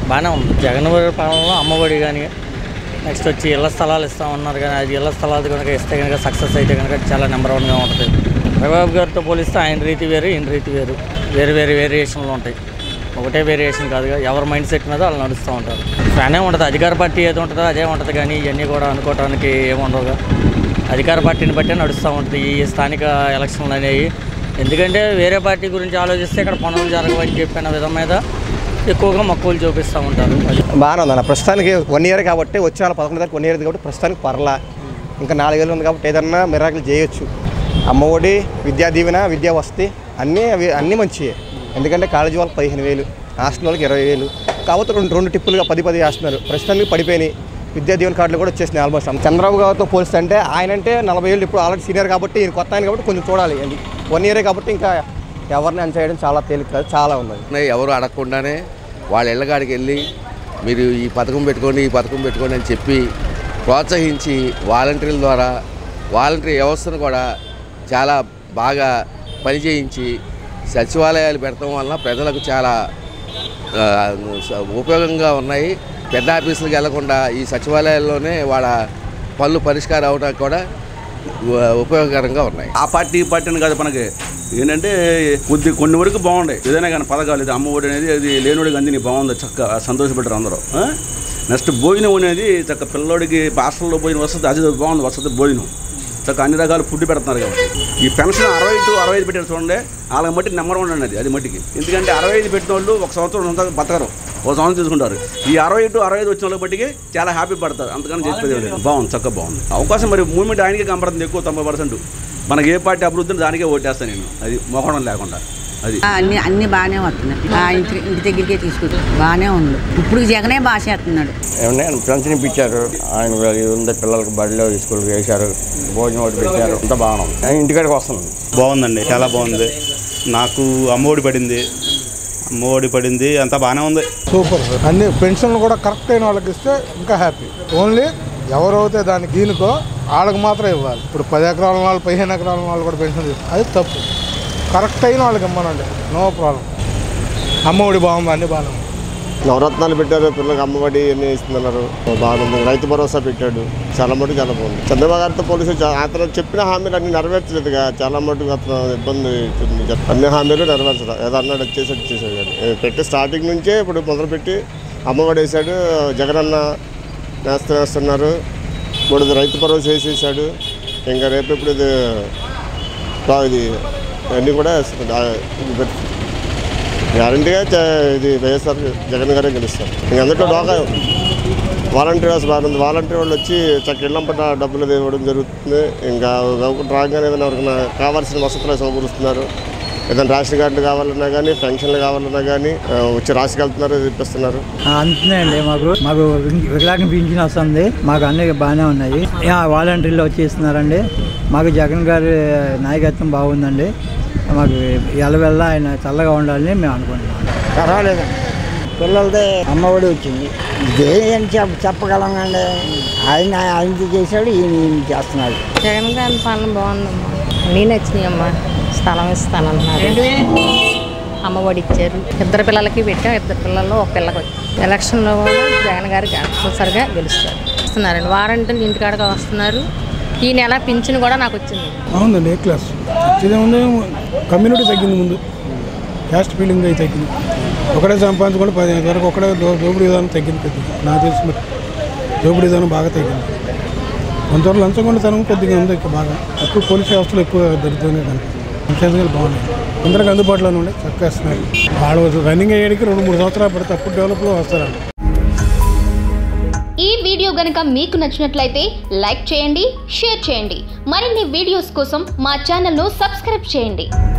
బాగానే ఉంది జగన్ గారి పాలనలో అమ్మఒడి కానీ నెక్స్ట్ వచ్చి ఇళ్ల స్థలాలు ఇస్తా ఉన్నారు కానీ అది ఇళ్ల స్థలాలు కనుక ఇస్తే కనుక సక్సెస్ అయితే కనుక చాలా నెంబర్ వన్గా ఉంటుంది రఘుబాబు గారితో పోలిస్తే ఆయన రీతి వేరు ఈయన రీతి వేరు వేరు వేరు వేరియేషన్లు ఉంటాయి ఒకటే వేరియేషన్ కాదుగా ఎవరి మైండ్ సెట్ మీద వాళ్ళు నడుస్తూ ఉంటారు ఫ్యానే ఉంటుంది అధికార పార్టీ ఏది ఉంటుందో అదే ఉంటుంది కానీ ఇవన్నీ కూడా అనుకోవడానికి ఏముండవుగా అధికార పార్టీని బట్టే నడుస్తూ ఉంటుంది ఈ స్థానిక ఎలక్షన్లు అనేవి ఎందుకంటే వేరే పార్టీ గురించి ఆలోచిస్తే ఇక్కడ పనులు జరగవని చెప్పిన విధం మీద ఎక్కువగా మక్కువలు చూపిస్తూ ఉంటారు అది బాగానే ఉందన్న ప్రస్తుతానికి వన్ ఇయర్ కాబట్టి వచ్చే వాళ్ళ పదకొండు దాకా వన్ ఇయర్ కాబట్టి ప్రస్తుతానికి పర్లా ఇంకా నాలుగేళ్ళు ఉంది కాబట్టి ఏదన్నా మిరాకులు చేయొచ్చు అమ్మఒడి విద్యా దీవెన విద్యా వసతి అన్నీ అవి అన్నీ మంచివే ఎందుకంటే కాలేజీ వాళ్ళకి పదిహేను వేలు హాస్టల్ వాళ్ళకి ఇరవై వేలు కాబట్టి రెండు రెండు టిప్పులుగా పది పది వేస్తున్నారు ప్రస్తుతానికి పడిపోయినాయి విద్యా దీవెన కార్డులు కూడా వచ్చేసినాయి ఆల్మోస్ట్ చంద్రబాబు గారితో పోలిస్తే అంటే ఆయన అంటే నలభై ఏళ్ళు ఇప్పుడు ఆల్రెడీ సీనియర్ కాబట్టి ఈయన కొత్త ఆయన కాబట్టి కొంచెం చూడాలి వన్ ఇయరే కాబట్టి ఇంకా ఎవరిని చేయడం చాలా తేలిక కాదు చాలా ఉంది ఉన్నాయి. ఎవరు అడగకుండానే వాళ్ళ ఇళ్ళగాడికి వెళ్ళి మీరు ఈ పథకం పెట్టుకోండి ఈ పథకం పెట్టుకోండి అని చెప్పి ప్రోత్సహించి వాలంటీర్ల ద్వారా వాలంటీర్ వ్యవస్థను కూడా చాలా బాగా పనిచేయించి సచివాలయాలు పెడతాం వలన ప్రజలకు చాలా ఆ, స- ఉపయోగంగా ఉన్నాయి పెద్ద ఆఫీసులకు వెళ్లకుండా ఈ సచివాలయాల్లోనే వాళ్ళ పనులు పరిష్కారం అవడానికి కూడా ఉ- ఉపయోగకరంగా ఉన్నాయి ఆ పార్టీ ఈ పార్టీ అని కాదు మనకి ఏంటంటే కొద్ది కొన్ని వరకు బాగుండే ఏదైనా కానీ పథకాలు ఇది అమ్మఒడి అనేది అది లేనివాడికి అంది బాగుంది చక్క సంతోషపడ్డారు అందరూ నెక్స్ట్ భోజనం అనేది చక్క పిల్లోడికి హాస్టల్లో భోజనం వస్తుంది అది బాగుంది వస్తుంది భోజనం చక్క అన్ని రకాల ఫుడ్ పెడుతున్నారు కాబట్టి ఈ పెన్షన్ అరవై టు అరవై ఐదు పెట్టారు చూడండి వాళ్ళకి మట్టి నెంబర్ వన్ అండి అది మట్టికి ఎందుకంటే అరవై ఐదు పెట్టిన వాళ్ళు ఒక సంవత్సరం అంతా బతకరు ఒక సంవత్సరం తీసుకుంటారు ఈ అరవై టు అరవై ఐదు వచ్చిన వాళ్ళ బట్టికి చాలా హ్యాపీ పడతారు అంతకని చెప్పేది ఏం లేదు. బాగుంది చక్కగా బాగుంది అవకాశం మరి మూమెంట్ ఆయనకే కనపడుతుంది ఎక్కువ తొంభై పర్సెంట్ మనకి ఏ పార్టీ అభివృద్ధిని దానికే ఓటేస్తాను నేను అది మొహడం లేకుండా అది ఆ, అన్ని అన్ని బాగానే వస్తున్నాయి ఆ, ఇంటి ఇంటి దగ్గరికే తీసుకొచ్చి బాగానే ఉంది ఇప్పుడు జగనే బాగా చేస్తున్నాడు ఏమన్నా పెన్షన్ ఇప్పించారు ఆయన ఇది ఉంది పిల్లలకి బడిలో స్కూల్కి వేశారు భోజనం ఒకటి పెట్టారు అంతా బాగానే ఉంది ఆయన ఇంటికాడికి వస్తుంది బాగుందండి చాలా బాగుంది నాకు అమ్మఒడి పడింది అమ్మఒడి పడింది అంతా బాగానే ఉంది సూపర్ అన్ని పెన్షన్లు కూడా కరెక్ట్ అయిన వాళ్ళకి ఇస్తే ఇంకా హ్యాపీ ఓన్లీ ఎవరైతే దానికి దీనికో వాళ్ళకి మాత్రం ఇవ్వాలి ఇప్పుడు పది ఎకరాల వాళ్ళు పదిహేను ఎకరాల వాళ్ళు కూడా పెన్షన్ తీసుకో అది తప్పు కరెక్ట్ అయిన వాళ్ళకి ఇమ్మనండి నో ప్రాబ్లం అమ్మఒడి బాగుంది అన్ని బాగానే ఉంది. నవరత్నాలు పెట్టారు పిల్లలకు అమ్మఒడి అన్ని ఇస్తున్నారు బాగుంది రైతు భరోసా పెట్టాడు చాలా మటుకు చాలా బాగుంది చంద్రబాబు గారితో పోలీసు అతను చెప్పిన హామీలు అన్ని నెరవేర్చలేదుగా చాలా మటుకు అతను ఇబ్బంది అవుతుంది. అన్ని హామీలు నెరవేర్చదు ఏదో అన్నాడు వచ్చేసి వచ్చేసాడు కానీ ఏ, పెట్టి స్టార్టింగ్ నుంచే ఇప్పుడు మొదలుపెట్టి అమ్మఒడి వేసాడు జగనన్న నేస్త వేస్తున్నారు ఇప్పుడు రైతు భరోసా వేసేసాడు ఇంకా రేపు ఇప్పుడు ఇది బా- ఇది అన్నీ కూడా ఆ, ఇది పెట్టి- గ్యారంటీగా చ- ఇది వైఎస్ఆర్ జగన్ గారే గెలుస్తారు ఇంక అందులో డోకా వాలంటీర్ వ్యవస్థ బాగుంది వాలంటీర్ వాళ్ళు వచ్చి చక్క ఇళ్ళంపట డబ్బులు అది ఇవ్వడం జరుగుతుంది ఇంకా రాగానే ఏదైనా ఎవరికైనా కావాల్సిన వసతులు సమకూరుస్తున్నారు ఏదైనా రేషన్ కార్డులు కావాలన్నా కానీ పెన్షన్లు కావాలన్నా కానీ ఆ, వచ్చి రాసుకెళ్తున్నారు ఇప్పిస్తున్నారు అంతే మాకు మాకు వికలాంగ పింఛన్ వస్తుంది మాకు అన్ని బాగానే ఉన్నాయి యా, వాలంటీర్లు వచ్చేస్తున్నారండి మాకు జగన్ గారి నాయకత్వం బాగుందండి మాకు ఎలవెల్ల ఆయన చల్లగా ఉండాలని మేము అనుకుంటున్నాం పర్వాలేదండి పిల్లలదే అమ్మఒడి వచ్చింది ఇదేం చెప్ప చెప్పగలం అండి ఆయన ఆయనకి చేశాడు ఈయన ఈయన చేస్తున్నాడు జగన్ గారి పాలన బాగుందమ్మా అన్నీ నచ్చినాయి అమ్మా స్థలం ఇస్తానన్నారు అమ్మఒడి ఇచ్చారు ఇద్దరు పిల్లలకి పెట్టాం ఇద్దరు పిల్లల్లో ఒక పిల్లకి వచ్చింది ఎలక్షన్లో కూడా జగన్ గారు కంపల్సరిగా గెలుస్తారు వస్తున్నారండి వారంటీ ఇంటికాడగా వస్తున్నారు ఈ నెల పింఛన్ కూడా నాకు వచ్చింది అవునండి ఏ క్లాస్ ఇదే ఉంది కమ్యూనిటీ తగ్గింది ముందు క్యాస్ట్ ఫీలింగ్ అయితే తగ్గింది ఒకటే సంపాదించుకుంటే పదిహేను వరకు ఒకటే దో- దోపిడీ విధానం తగ్గింది కొద్దిగా నాకు తెలిసి మరి దోపిడీ విధానం బాగా తగ్గింది కొంతవరకు లంచగొండతనం కొద్దిగా ఉంది ఇంకా బాగా ఎక్కువ పోలీస్ వ్యవస్థలు ఎక్కువ దొరుకుతుంది కనిపిస్తుంది బాగున్నాయి అందరికి అందుబాటులోనే ఉండే చక్కగా ఇస్తున్నారు వాళ్ళు రన్నింగ్ అయ్యేటికి రెండు మూడు సంవత్సరాలు పడితే అప్పుడు డెవలప్లో వస్తారు ఈ వీడియో గనుక మీకు నచ్చినట్లయితే లైక్ చేయండి షేర్ చేయండి మరిన్ని వీడియోస్ కోసం మా ఛానల్ను సబ్స్క్రైబ్ చేయండి